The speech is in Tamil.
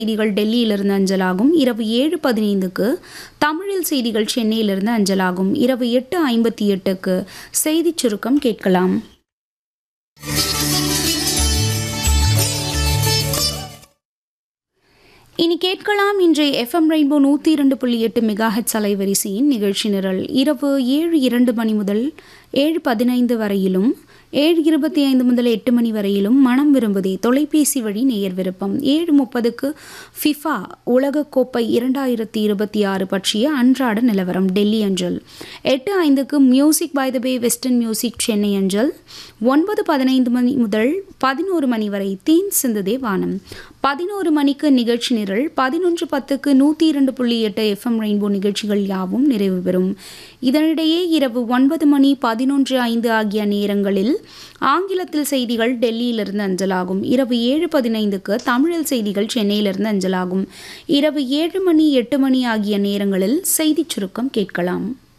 செய்திகள் டெல்லியிலிருந்து அஞ்சலாகும் இரவு ஏழு பதினைந்துக்கு தமிழில் செய்திகள் சென்னையிலிருந்து அஞ்சலாகும் இரவு எட்டு ஐம்பத்தி எட்டுக்கு செய்திச் சுருக்கம் கேட்கலாம் இனி கேட்கலாம் இன்றைய எஃப்எம் ரெயின்போ நூற்றி இரண்டு புள்ளி எட்டு மெகாஹெட்ஸ் அலைவரிசையின் நிகழ்ச்சி நிரல் இரவு ஏழு இரண்டு மணி முதல் ஏழு பதினைந்து வரையிலும் ஏழு இருபத்தி ஐந்து முதல் எட்டு மணி வரையிலும் மனம் விரும்புதே தொலைபேசி வழி நேயர் விருப்பம் ஏழு முப்பதுக்கு ஃபிஃபா உலகக்கோப்பை இரண்டாயிரத்தி இருபத்தி ஆறு பற்றிய அன்றாட நிலவரம் டெல்லி அஞ்சல் எட்டு ஐந்துக்கு music by the bay western music Chennai அஞ்சல் ஒன்பது பதினைந்து மணி முதல் பதினோரு மணி வரை தீன் சிந்துதே வானம் பதினோரு மணிக்கு நிகழ்ச்சி நிரல் பதினொன்று பத்துக்கு நூற்றி இரண்டு புள்ளி எட்டு எஃப்எம் ரெயின்போ நிகழ்ச்சிகள் யாவும் நிறைவு பெறும் இதனிடையே இரவு ஒன்பது மணி பதினொன்று ஐந்து ஆகிய நேரங்களில் ஆங்கிலத்தில் செய்திகள் டெல்லியிலிருந்து அஞ்சலாகும் இரவு ஏழு பதினைந்துக்கு தமிழில் செய்திகள் சென்னையிலிருந்து அஞ்சலாகும் இரவு ஏழு மணி எட்டு மணி ஆகிய நேரங்களில் செய்திச் சுருக்கம் கேட்கலாம்